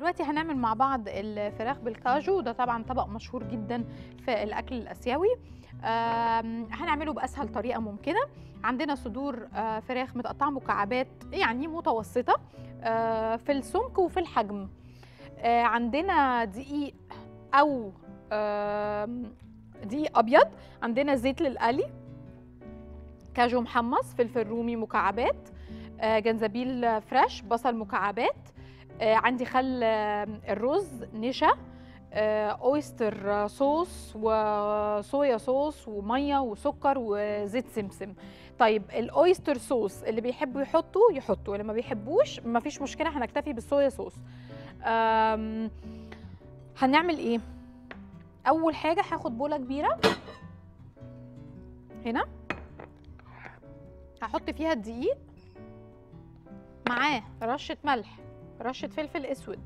دلوقتي هنعمل مع بعض الفراخ بالكاجو ده طبعا طبق مشهور جدا في الاكل الاسيوي آم، هنعمله باسهل طريقه ممكنه عندنا صدور آه، فراخ متقطعه مكعبات يعني متوسطه آه، في السمك وفي الحجم آه، عندنا دقيق او آم، دقيق ابيض عندنا زيت للقلي كاجو محمص فلفل رومي مكعبات آه، جنزبيل فريش بصل مكعبات آه، عندي خل آه، الرز نشا آه، اويستر آه، صوص وصويا صوص وميه وسكر وزيت سمسم طيب الاويستر صوص اللي بيحبوا يحطوا يحطوا اللي ما بيحبوش ما فيش مشكله هنكتفي بالصويا صوص آم، هنعمل ايه اول حاجه هاخد بوله كبيره هنا هحط فيها الدقيق معاه رشه ملح رشه فلفل اسود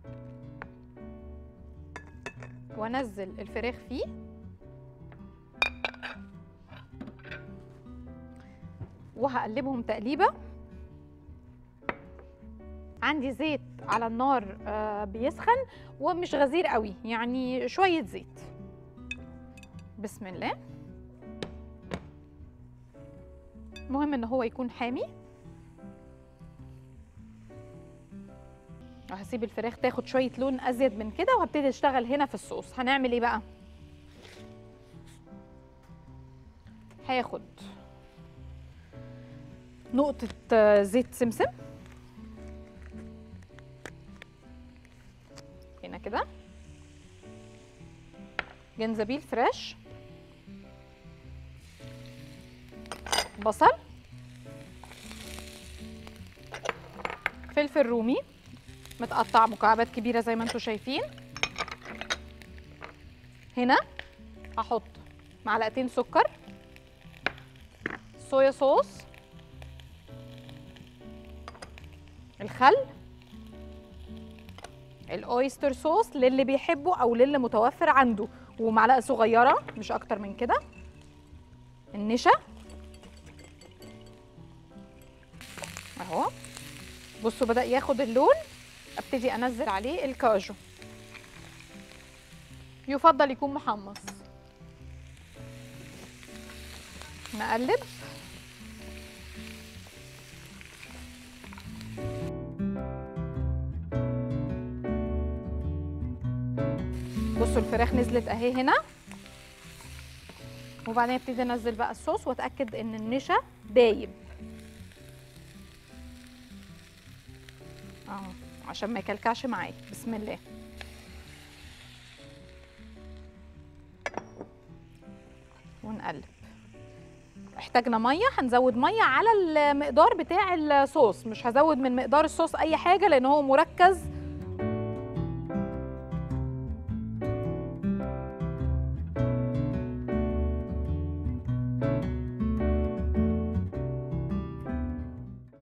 وانزل الفراخ فيه وهقلبهم تقليبه عندي زيت على النار آه، بيسخن ومش غزير قوي يعني شويه زيت بسم الله مهم ان هو يكون حامي وهسيب الفراخ تاخد شويه لون ازيد من كده وهبتدي اشتغل هنا في الصوص هنعمل ايه بقى هاخد نقطه آه، زيت سمسم هنا كده جنزبيل فريش بصل فلفل رومي متقطع مكعبات كبيره زي ما انتم شايفين هنا هحط معلقتين سكر صويا صوص الخل الاويستر صوص للي بيحبه او للي متوفر عنده ومعلقه صغيره مش اكتر من كده النشا اهو بصوا بدا ياخد اللون ابتدي انزل عليه الكاجو يفضل يكون محمص نقلب بصوا الفراخ نزلت اهي هنا وبعدين ابتدي انزل بقى الصوص واتاكد ان النشا دايب اهو عشان ما يكلكعش معايا بسم الله ونقلب احتاجنا ميه هنزود ميه على المقدار بتاع الصوص مش هزود من مقدار الصوص اي حاجه لان هو مركز